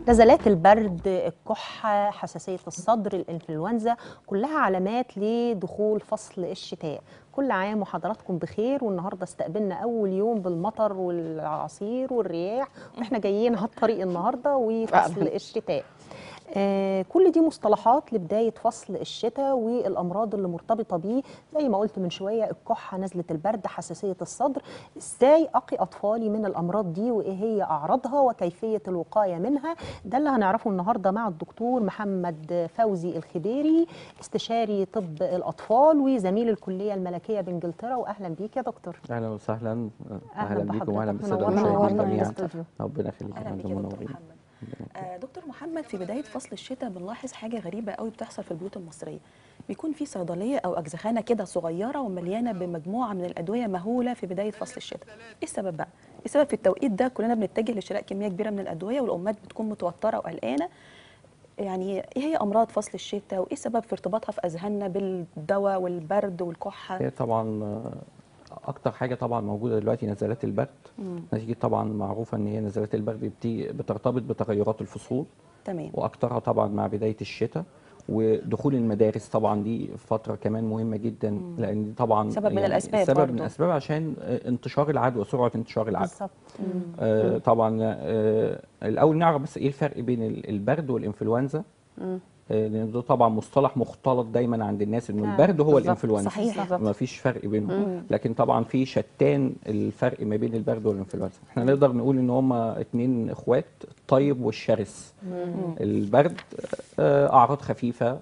نزلات البرد الكحة حساسية الصدر الإنفلونزا كلها علامات لدخول فصل الشتاء كل عام وحضراتكم بخير والنهاردة استقبلنا أول يوم بالمطر والعصير والرياح وإحنا جايين على الطريق النهاردة وفصل الشتاء آه كل دي مصطلحات لبداية فصل الشتاء والأمراض اللي مرتبطة بيه زي ما قلت من شوية الكحة نزلة البرد حساسية الصدر إزاي أقي أطفالي من الأمراض دي وإيه هي أعراضها وكيفية الوقاية منها ده اللي هنعرفه النهاردة مع الدكتور محمد فوزي الخديري استشاري طب الأطفال وزميل الكلية الملكية بإنجلترا وأهلا بيك يا دكتور اهلا وسهلا أهلا اهلا بيكم واهلا بحضرتك. بالساده منورنا المشاهدين ونورنا جميعا الاستوديو. ربنا يخليكم اهلا بيك انتم يا دكتور منورين محمد آه دكتور محمد في بدايه فصل الشتاء بنلاحظ حاجه غريبه قوي بتحصل في البيوت المصريه بيكون في صيدليه او اجزخانه كده صغيره ومليانه بمجموعه من الادويه مهوله في بدايه فصل الشتاء ايه السبب بقى ايه السبب في التوقيت ده كلنا بنتجه لشراء كميه كبيره من الادويه والامهات بتكون متوتره وقلقانه يعني ايه هي امراض فصل الشتاء وايه السبب في ارتباطها في اذهاننا بالدواء والبرد والكحه هي طبعا آه، اكتر حاجه طبعا موجوده دلوقتي نزلات البرد نتيجه طبعا معروفه ان هي نزلات البرد بتي- بترتبط بتغيرات الفصول تمام واكترها طبعا مع بدايه الشتاء ودخول المدارس طبعا دي فتره كمان مهمه جدا لان دي طبعا سبب من الأسباب سبب من برضو. الاسباب عشان آه، انتشار العدوى سرعه انتشار العدوى بالظبط آه طبعا آه الاول نعرف بس ايه الفرق بين ال- البرد والانفلونزا آه لان ده طبعا مصطلح مختلط دايما عند الناس انه نعم، البرد هو بالظبط، الانفلونزا صحيح. بالظبط. ما فيش فرق بينهم لكن طبعا في شتان الفرق ما بين البرد والانفلونزا احنا نقدر نقول ان هما اتنين اخوات الطيب والشرس البرد آه، اعراض خفيفه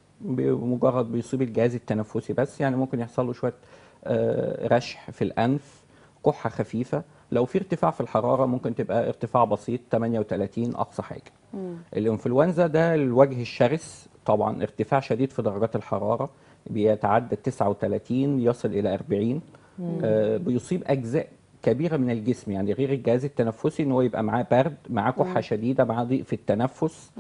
بمجرد بيصيب الجهاز التنفسي بس يعني ممكن يحصل له شويه آه، رشح في الانف كحه خفيفه لو في ارتفاع في الحراره ممكن تبقى ارتفاع بسيط 38 اقصى حاجه الانفلونزا ده الوجه الشرس طبعا ارتفاع شديد في درجات الحراره بيتعدى 39 يصل الى 40 آه بيصيب اجزاء كبيره من الجسم يعني غير الجهاز التنفسي ان هو يبقى معاه برد معاه كحه شديده معاه ضيق في التنفس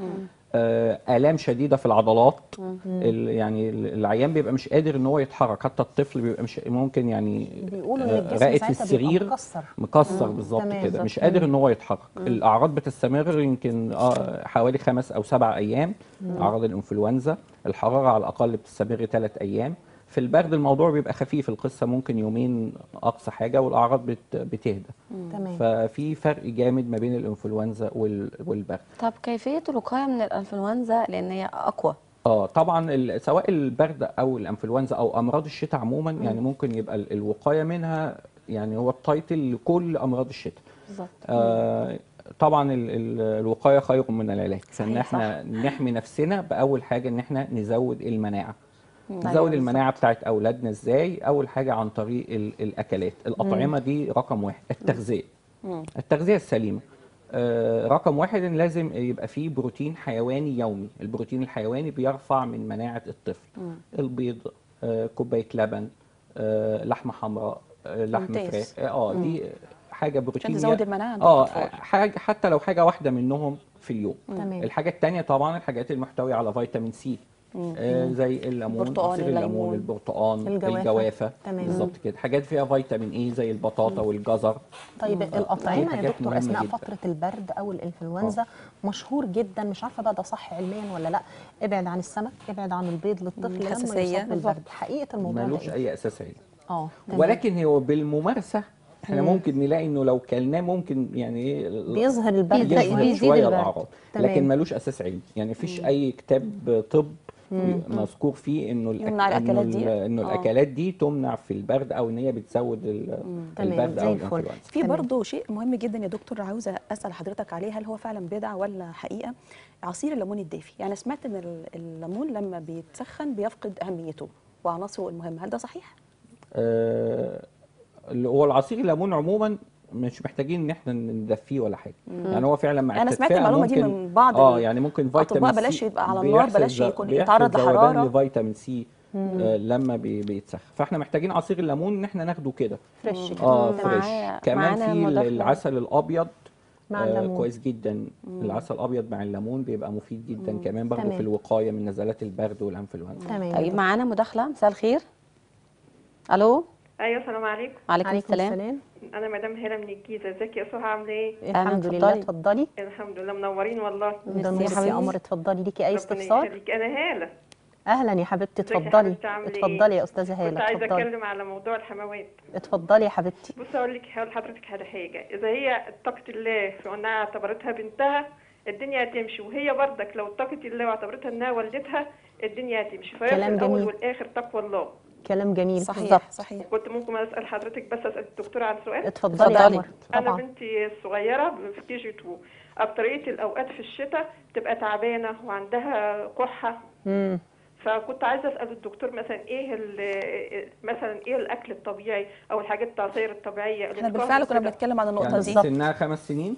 آه الام شديده في العضلات ال- يعني ال- العيان بيبقى مش قادر ان هو يتحرك حتى الطفل بيبقى مش ممكن يعني بيقولوا إن آه، الجسم راقد في ساعتها بيبقى السرير مكسر. مكسر بالظبط تمام، كده بالظبط. مش قادر ان هو يتحرك الاعراض بتستمر يمكن آه، حوالي خمس او سبع ايام اعراض الانفلونزا الحراره على الاقل بتستمر ثلاث ايام في البرد الموضوع بيبقى خفيف القصه ممكن يومين اقصى حاجه والاعراض بت- بتهدى تمام ففي فرق جامد ما بين الانفلونزا وال- والبرد طب كيفية الوقاية من الانفلونزا لان هي اقوى اه طبعا ال- سواء البرد او الانفلونزا او امراض الشتاء عموما يعني ممكن يبقى ال- الوقايه منها يعني هو التايتل لكل امراض الشتاء بالظبط آه طبعا ال ال الوقايه خير من العلاج فان صحيح، احنا نحمي نفسنا باول حاجه ان احنا نزود المناعه أيوة نزود بالظبط. المناعه بتاعت اولادنا ازاي اول حاجه عن طريق ال الاكلات الاطعمه دي رقم واحد التغذيه التغذيه السليمه آه رقم واحد ان لازم يبقى فيه بروتين حيواني يومي البروتين الحيواني بيرفع من مناعه الطفل البيض آه كوبايه لبن آه لحمه حمراء آه لحم ممتاز. فراخ اه دي حاجه بروتين تزود المناعة عند اه الأطفال. حاجه حتى لو حاجه واحده منهم في اليوم تمام. الحاجه الثانيه طبعا الحاجات المحتويه على فيتامين سي آه زي الليمون البرتقال، عصير الليمون الليمون. البرتقال الجوافة. الجوافه تمام. بالظبط كده حاجات فيها فيتامين اي زي البطاطا والجزر طيب دي الأطعمة يا حاجات دكتور مهمة أثناء جدا. فترة البرد أو الإنفلونزا مشهور جدا مش عارفة بقى ده صح علميا ولا لا ابعد عن السمك ابعد عن البيض للطفل لما حساسية. يصاب بالبرد حقيقة الموضوع ده ملوش إيه؟ اي اساس علمي اه تمام. ولكن هو بالممارسه احنا ممكن نلاقي انه لو كلناه ممكن يعني ايه بيظهر البرد بيزيد- يظهر بيزيد شويه البرد. الاعراض تمام. لكن ملوش اساس علمي يعني مفيش اي كتاب طب مذكور فيه انه الأك- يمنع الأكلات إنه دي؟ ال- انه آه. الاكلات دي تمنع في البرد او ان هي بتزود ال- تمام، البرد زي او الفل. الانفلونزا في تمام. برضه شيء مهم جدا يا دكتور عاوزه اسال حضرتك عليه هل هو فعلا بدعه ولا حقيقه عصير الليمون الدافي يعني سمعت ان ال- الليمون لما بيتسخن بيفقد اهميته وعناصره المهمه هل ده صحيح آه، اللي هو العصير الليمون عموما مش محتاجين ان احنا ندفيه ولا حاجه يعني هو فعلا مع أنا سمعت التدفئة المعلومة دي ممكن- من بعض اه ال- يعني ممكن أطباء فيتامين بلاش سي يبقى على النار، بيحصل بلاش ذ- يكون بيحصل يتعرض ذوبان لحرارة. لفيتامين سي آه لما بي- بيتسخن فاحنا محتاجين عصير الليمون ان احنا ناخده كده فريش كده اه مم. فريش معايا- كمان معانا في مداخلة. العسل الابيض مع آه الليمون. كويس جدا العسل الابيض مع الليمون بيبقى مفيد جدا كمان برضه تمام. في الوقايه من نزلات البرد والانفلونزا تمام طيب معانا مداخلة مساء الخير الو ايوه السلام عليكم وعليكم عليكم السلام السلام انا مدام هاله من الجيزه ازيك يا سهى عامله ايه الحمد لله اتفضلي. اتفضلي الحمد لله منورين والله ده ميرسي يا نور يا حبيبي. قمر اتفضلي ليكي اي ربنا استفسار يخليك انا هاله اهلا يا حبيبتي ازيك يا اتفضلي حبيبتي، عاملة إيه؟ اتفضلي يا استاذه كنت هاله عايزه اتفضلي اتكلم على موضوع الحموات اتفضلي يا حبيبتي بص اقول لك هقول لحضرتك على حاجه اذا هي اتقت الله في انها اعتبرتها بنتها الدنيا هتمشي وهي برضك لو اتقت الله واعتبرتها انها والدتها الدنيا هتمشي فهي في كلام الاول جميل. والاخر تقوى الله كلام جميل صحيح بالظبط صحيح كنت ممكن اسال حضرتك بس اسال الدكتوره عن سؤال اتفضلي يا اتفضلي. قمر انا طبعا بنتي الصغيره في كي جي 2 اكتريه الاوقات في الشتاء بتبقى تعبانه وعندها كحه امم فكنت عايزه اسال الدكتور مثلا ايه ال- مثلا ايه الاكل الطبيعي او الحاجات العصاير الطبيعيه اللي احنا تقاوم بالفعل كنا كده؟ بنتكلم عن النقطه يعني دي بالظبط. سنها خمس سنين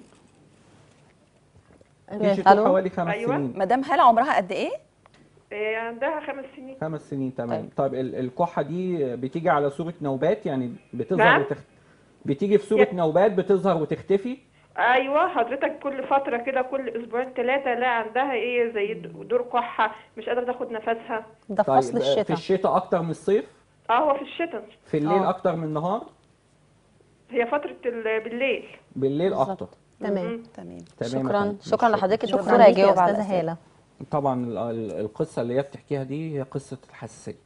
أيوة. كيجي تو ألو؟ حوالي خمس أيوة. سنين مدام هاله عمرها قد ايه إيه، عندها خمس سنين خمس سنين تمام طيب. طيب ال- الكحه دي بتيجي على صوره نوبات يعني بتظهر نعم. وتخ... بتيجي في صوره يا- نوبات بتظهر وتختفي ايوه حضرتك كل فتره كده كل اسبوعين ثلاثه لا عندها ايه زي دور كحه مش قادره تاخد نفسها ده في طيب فصل في الشتاء الشتاء اكتر من الصيف اه هو في الشتاء في الليل آه. اكتر من النهار هي فتره ال- بالليل بالليل بالظبط. اكتر تمام تمام تمام يا شكرا فندم. شكرا لحضرتك شكرا الدكتوره ليكي يا هيجاوب على استاذه الأسئلة. هاله طبعا ال- ال- القصه اللي هي بتحكيها دي هي قصه الحساسيه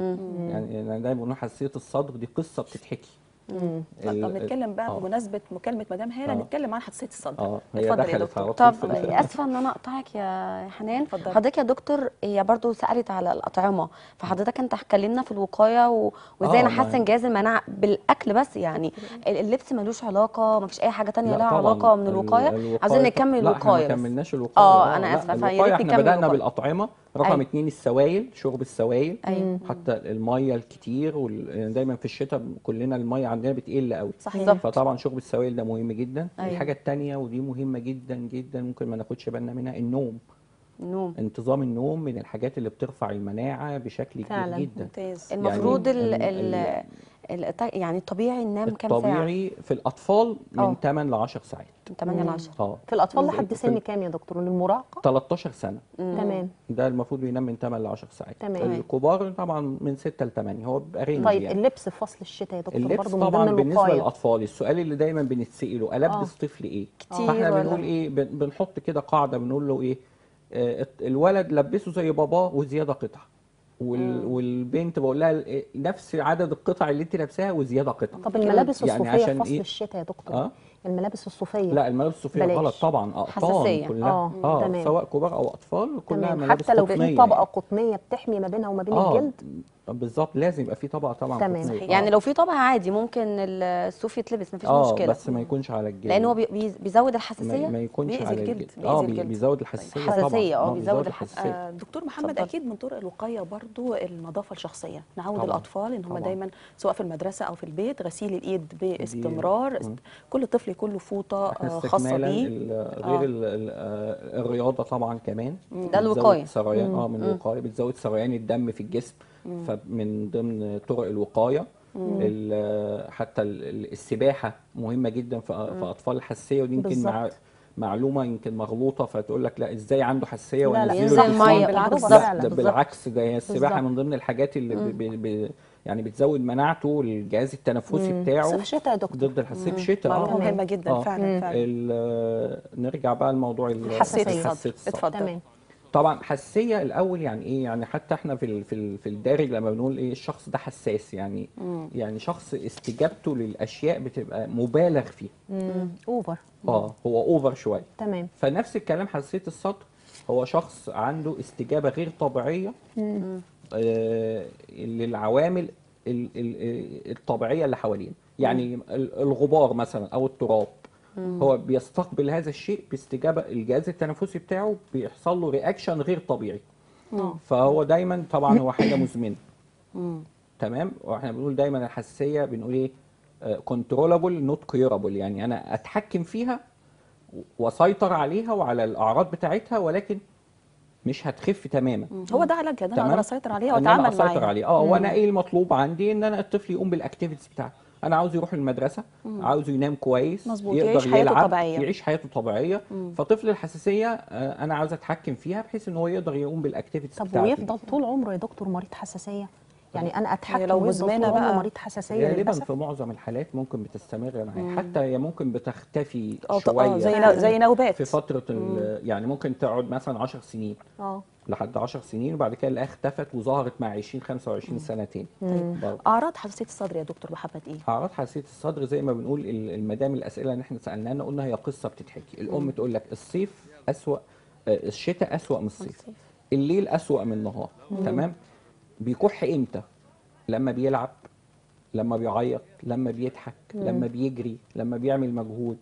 يعني يعني دايما بنقول حساسيه الصدر دي قصه بتتحكي مم. ال- طب نتكلم بقى آه. بمناسبه مكالمه مدام هاله آه. نتكلم عن حساسيه الصدر اه هي اتفضل يا دخلت دكتور على طول طب في ال- اسفه ان انا اقطعك يا حنان اتفضلي. حضرتك يا دكتور هي برضو سالت على الاطعمه فحضرتك انت اتكلمنا في الوقايه و... وازاي آه، نحسن ما- جهاز المناعه بالاكل بس يعني ال- اللبس ملوش علاقه مفيش اي حاجه تانية لا لها طبعاً. علاقه من ال- الوقايه الوقاية عايزين ط- نكمل لا احنا الوقايه ما بس كملناش الوقايه آه، أنا لا، آسفة، فيا الوقايه ريت احنا نكمل بدانا الوقاية. بالاطعمه رقم أيوة. اتنين السوائل شرب السوائل ايوه حتى الميه الكتير وال... يعني دايما في الشتاء كلنا الميه عندنا بتقل قوي صحيح بالظبط. فطبعا شرب السوائل ده مهم جدا أيوة. الحاجه التانية ودي مهمه جدا جدا ممكن ما ناخدش بالنا منها النوم النوم انتظام النوم من الحاجات اللي بترفع المناعه بشكل كبير فعلاً. جدا ممتاز المفروض يعني ال... ال- ال... ال... يعني الطبيعي ننام كام ساعه الطبيعي في الاطفال آه. من 8 ل 10 ساعات 8 ل 10 اه في الاطفال في- لحد في سن ال- كام يا دكتور للمراهقه 13 سنه تمام ده المفروض بينام من 8 ل 10 ساعات تمام. الكبار طبعا من 6 ل 8 هو بيبقى رينج طيب يعني اللبس في فصل الشتاء يا دكتور اللبس برضه من طبعا ضمن بالنسبه الوقايه للاطفال السؤال اللي دايما بنتساله البس طفل ايه كتير فاحنا ولا؟ بنقول ايه بن- بنحط كده قاعده بنقول له ايه آه، الولد لبسه زي باباه وزياده قطعه وال... والبنت بقول لها ال- نفس عدد القطع اللي انت لابساها وزياده قطعه طب الملابس يعني الصوفيه في عشان فصل إيه؟ الشتاء يا دكتور اه الملابس الصوفيه لا الملابس الصوفيه بلاش. غلط طبعا اقطان حساسية. كلها آه، اه تمام. سواء كبار او اطفال كلها تمام ملابس حتى لو في قطنية طبقه يعني. قطنيه بتحمي ما بينها وما بين اه الجلد بالظبط لازم يبقى في طبقه طبعا تمام. قطنية. صحيح. آه. يعني لو في طبع عادي ممكن الصوف يتلبس مفيش اه مشكله بس ما يكونش على الجلد لان هو بي- بي- بيزود ما, الحساسيه ما يكونش بيأذي على الجلد، الجلد بيأذي اه بي- الجلد. بيزود الحساسيه طبعا حساسية، اه، آه، بيزود الحساسيه آه، دكتور محمد اتفضل. اكيد من طرق الوقايه برضو النظافه الشخصيه نعود طبعاً. الاطفال ان هم طبعاً. دايما سواء في المدرسه او في البيت غسيل الايد باستمرار است... كل طفل يكون له فوطه احنا آه، خاصه استكمالا بيه ال- آه. غير ال- ال- آه، الرياضه طبعا كمان ده بتزود الوقاية. سريان اه من الوقايه بتزود سريان الدم في الجسم فمن ضمن طرق الوقايه ال- حتى ال- ال- السباحه مهمه جدا في في اطفال الحساسيه ودي يمكن مع بالظبط. معلومه يمكن مغلوطه فتقول لك لا ازاي عنده حساسيه لا، لا، وانزله ينزل البسين؟ مية، بالعكس بالظبط. لا فعلا ده بالظبط. بالعكس ده هي السباحه بالظبط. من ضمن الحاجات اللي ب ب ب يعني بتزود مناعته الجهاز التنفسي بس بتاعه في الشتاء يا دكتور ضد الحساسيه في الشتاء معلومه اه مهمه جدا آه. فعلا فعلا ال- نرجع بقى لموضوع ال- حساسية الصدر. حساسية الصدر. اتفضل. تمام طبعا حساسيه الاول يعني ايه يعني حتى احنا في ال- في ال- في الدارج لما بنقول ايه الشخص ده حساس يعني يعني شخص استجابته للاشياء بتبقى مبالغ فيها مم. اوفر اه هو اوفر شويه تمام فنفس الكلام حساسيه الصدر هو شخص عنده استجابه غير طبيعيه آه للعوامل ال- ال- الطبيعيه اللي حواليه يعني ال- الغبار مثلا او التراب هو بيستقبل هذا الشيء باستجابه الجهاز التنفسي بتاعه بيحصل له رياكشن غير طبيعي فهو دايما طبعا هو حاجه مزمنه تمام واحنا بنقول دايما الحساسيه بنقول ايه كنترولابل نوت كيورابل يعني انا اتحكم فيها واسيطر عليها وعلى الاعراض بتاعتها ولكن مش هتخف تماما هو ده علاجها ان انا تمام اقدر اسيطر عليها ان انا واتعامل اسيطر معاها عليه اه وانا ايه المطلوب عندي ان انا الطفل يقوم بالاكتيفيتيز بتاعته انا عاوز يروح المدرسه عاوز ينام كويس مظبوط، يقدر يعيش حياته يلعب طبيعية. يعيش حياته طبيعيه فطفل الحساسيه آه، انا عاوز اتحكم فيها بحيث ان هو يقدر يقوم بالاكتيفيتيز طب بتاعته ويفضل طول عمره يا دكتور مريض حساسيه يعني انا اتحكم لو ويفضل طول مزمنة عمره بقى. مريض حساسيه غالبا للاسف في معظم الحالات ممكن بتستمر معايا حتى هي ممكن بتختفي اه ط- شويه اه زي نو- زي نوبات في فتره ال- يعني ممكن تقعد مثلا 10 سنين اه لحد 10 سنين وبعد كده الاقيها اختفت وظهرت مع 20 25 سنه تاني برضه. اعراض حساسيه الصدر يا دكتور محمد ايه اعراض حساسيه الصدر زي ما بنقول ال- المدام الاسئله اللي احنا سالناها قلنا هي قصه بتتحكي الام تقول لك الصيف اسوا آه، الشتاء اسوا من الصيف الليل اسوا من النهار تمام بيكح امتى لما بيلعب لما بيعيط لما بيضحك لما بيجري لما بيعمل مجهود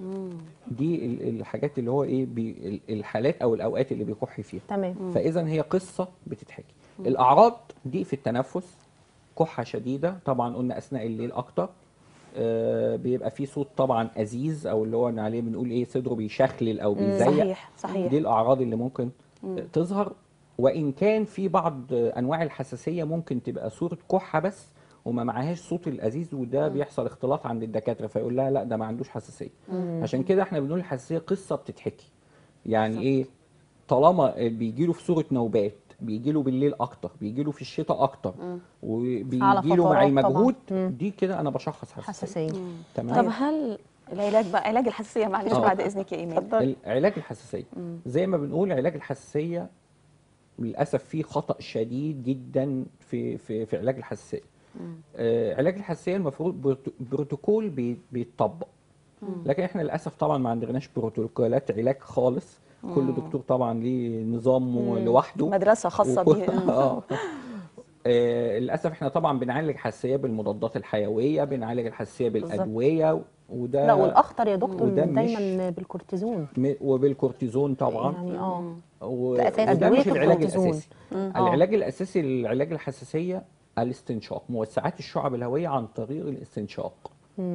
دي ال- الحاجات اللي هو ايه بي ال- الحالات او الاوقات اللي بيكح فيها تمام فاذا هي قصه بتتحكي الاعراض ضيق في التنفس كحه شديده طبعا قلنا اثناء الليل اكتر آه بيبقى في صوت طبعا ازيز او اللي هو عليه بنقول ايه صدره بيشخلل او بيزيق صحيح صحيح دي الاعراض اللي ممكن تظهر وان كان في بعض انواع الحساسيه ممكن تبقى صوره كحه بس وما معهاش صوت الازيز وده بيحصل اختلاط عند الدكاتره فيقول لها لا ده ما عندوش حساسيه عشان كده احنا بنقول الحساسيه قصه بتتحكي يعني ايه طالما بيجي له في صوره نوبات بيجي له بالليل اكتر بيجي له في الشتاء اكتر وبيجي له مع فترات طبعاً. المجهود مم. دي كده انا بشخص حساسيه حساسيه تمام طب هل العلاج بقى علاج الحساسيه معلش آه. بعد اذنك يا ايمان علاج الحساسيه زي ما بنقول علاج الحساسيه للاسف في خطا شديد جدا في في في علاج الحساسيه آه علاج الحساسيه المفروض بروتو- بروتوكول بي- بيتطبق لكن احنا للاسف طبعا ما عندناش بروتوكولات علاج خالص كل دكتور طبعا ليه نظامه لوحده مدرسه خاصه وكل- بيه اه آه، للاسف احنا طبعا بنعالج حساسيه بالمضادات الحيويه بنعالج الحساسيه بالادويه وده لا والاخطر يا دكتور وده مش- دايما بالكورتيزون م- وبالكورتيزون طبعا يعني اه و- ده أساسي. وده مش أدوية العلاج الكورتيزون. الاساسي العلاج الاساسي للعلاج الحساسيه الاستنشاق موسعات الشعب الهويه عن طريق الاستنشاق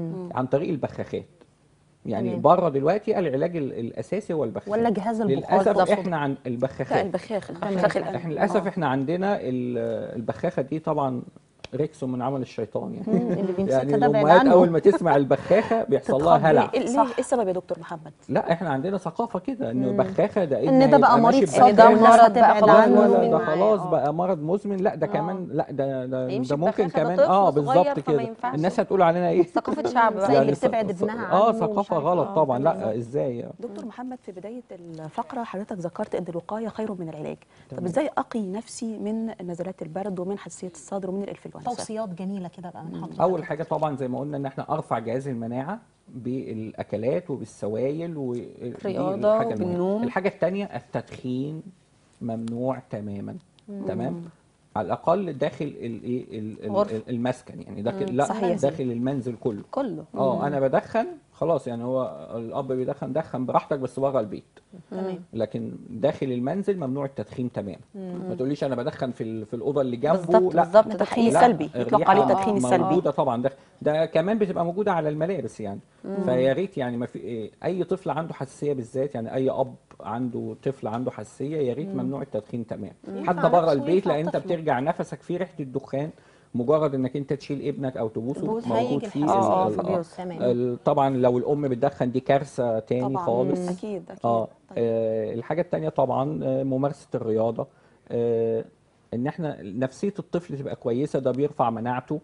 عن طريق البخاخات يعني تمام. بره دلوقتي العلاج ال- الاساسي هو البخاخ ولا جهاز البخار للاسف ده احنا عن لا البخاخات البخاخ البخاخ الأنف. احنا للاسف احنا عندنا ال- البخاخه دي طبعا ريكسو من عمل الشيطان يعني اللي بيمسكها يعني ده بعيد الامهات عنه اول ما تسمع البخاخه بيحصل لها تتخض. هلع ايه ليه- ايه السبب يا دكتور محمد لا احنا عندنا ثقافه كده انه بخاخه ده ان ده ابني بقى هيبقى مريض ماشي صدر ده والناس مرض بقى هتبعد خلاص عنه ولا مزمن ده معاه، خلاص آه. بقى مرض مزمن لا ده كمان لا ده ده, يمشي ده ممكن ببخاخة، ده كمان طفل اه صغير بالظبط فما كده ينفعش. الناس هتقول علينا ايه ثقافه شعب بقى زي اللي ث- بتبعد ث- ابنها اه عنه ومش ثقافه عارفة. غلط آه، طبعا تمام. لا ازاي دكتور محمد في بدايه الفقره حضرتك ذكرت ان الوقايه خير من العلاج طب ازاي اقي نفسي من نزلات البرد ومن حساسيه الصدر ومن الانفلونزا توصيات جميله كده بقى من حضرتك اول حاجه طبعا زي ما قلنا ان احنا ارفع جهاز المناعه بالاكلات وبالسوائل و دي رياضة الحاجة المهمة. وبالنوم. الحاجه الثانيه التدخين ممنوع تماما تمام على الاقل داخل الايه ال- ال- غرفة. ال- المسكن يعني داخل لا صحيح. داخل المنزل كله كله اه انا بدخن خلاص يعني هو الاب بيدخن دخن براحتك بس بره البيت تمام لكن داخل المنزل ممنوع التدخين تماما ما تقوليش انا بدخن في ال- في الاوضه اللي جنبه بالظبط لا بالظبط ده التدخين حقيقي. السلبي لا، يطلق عليه الريحة التدخين السلبي موجوده طبعا ده ده كمان بتبقى موجوده على الملابس يعني فيا ريت يعني ما في إيه، اي طفل عنده حساسيه بالذات يعني اي اب عنده طفل عنده حساسيه يا ريت ممنوع التدخين تمام ينفع حتى بره نفسه البيت وينفع لان انت طفله. بترجع نفسك فيه ريحه الدخان مجرد انك انت تشيل ابنك او تبوسه تبوس موجود هيجي فيه الحساسية. ال- آه، ال- فبيوس. تمام. ال- طبعا لو الام بتدخن دي كارثه تاني طبعا خالص اكيد اكيد اه طيب. آه، الحاجه التانية طبعا آه، ممارسه الرياضه آه، ان احنا نفسيه الطفل تبقى كويسه ده بيرفع مناعته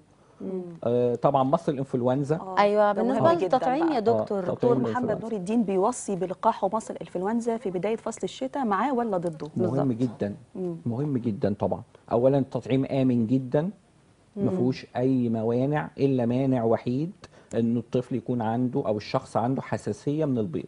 آه، طبعا مصل الانفلونزا آه، ايوه ده بالنسبه مهم جداً للتطعيم بقى. يا دكتور تطعيم دكتور محمد الإنفلونزا. نور الدين بيوصي بلقاح ومصل الانفلونزا في بدايه فصل الشتاء معاه ولا ضده مهم جدا مهم جدا طبعا اولا التطعيم امن جدا ما فيهوش اي موانع الا مانع وحيد انه الطفل يكون عنده او الشخص عنده حساسيه من البيض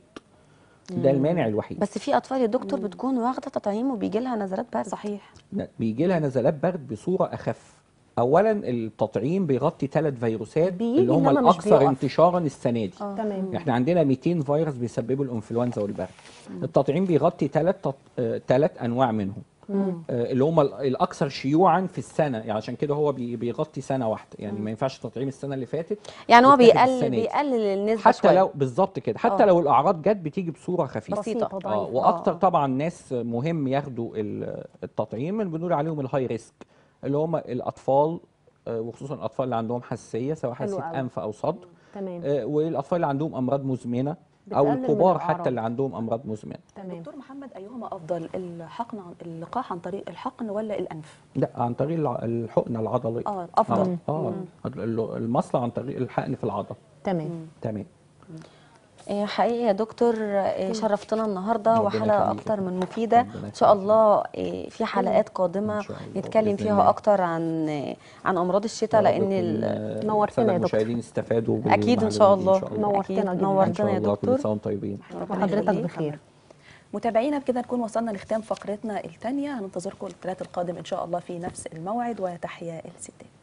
ده المانع الوحيد بس في اطفال يا دكتور بتكون واخده تطعيم وبيجي لها نزلات برد صحيح بيجي لها نزلات برد بصوره اخف اولا التطعيم بيغطي ثلاث فيروسات بيجي اللي هم إنما مش الاكثر بيقف. انتشارا السنه دي تمام احنا عندنا 200 فيروس بيسببوا الانفلونزا والبرد التطعيم بيغطي ثلاث ثلاث انواع منهم آه، اللي هم ال- الاكثر شيوعا في السنه يعني عشان كده هو بي- بيغطي سنه واحده يعني ما ينفعش تطعيم السنه اللي فاتت يعني هو يتاخد بيقلل السنة دي. بيقلل النسبه حتى شويه لو بالظبط كده حتى آه. لو الاعراض جت بتيجي بصوره خفيفه بسيطة. بسيطه اه ضعيفه واكتر آه. طبعا ناس مهم ياخدوا ال- التطعيم اللي بنقول عليهم الهاي ريسك اللي هم الاطفال آه، وخصوصا الاطفال اللي عندهم حساسيه سواء حلو حساسيه أوي. انف او صدر تمام آه، والاطفال اللي عندهم امراض مزمنه او بتقلل من الكبار الأعراض. حتى اللي عندهم امراض مزمنه تمام دكتور محمد ايام ايهما افضل الحقن عن اللقاح عن طريق الحقن ولا الانف لا عن طريق الع- الحقنه العضليه اه افضل اه, آه. ال- المصل عن طريق الحقن في العضل تمام تمام إيه حقيقي يا دكتور إيه شرفتنا النهارده ربنا وحلقه يخليك. اكتر من مفيده ربنا ان شاء يخليك. الله إيه في حلقات قادمه إن شاء الله، نتكلم بإذن فيها الله. اكتر عن عن امراض الشتاء يا رب لان يكون، ال- آه، نورتنا السادة يا دكتور. المشاهدين استفادوا اكيد ان شاء بالمعلومات دي الله ان شاء الله نورتنا أكيد. جداً. ان نورتنا شاء يا الله دكتور كل سنه وانتم طيبين ربنا وحضرتك يخليك. بخير متابعينا بكده نكون وصلنا لختام فقرتنا الثانيه هننتظركم الثلاث القادم ان شاء الله في نفس الموعد وتحيا الستات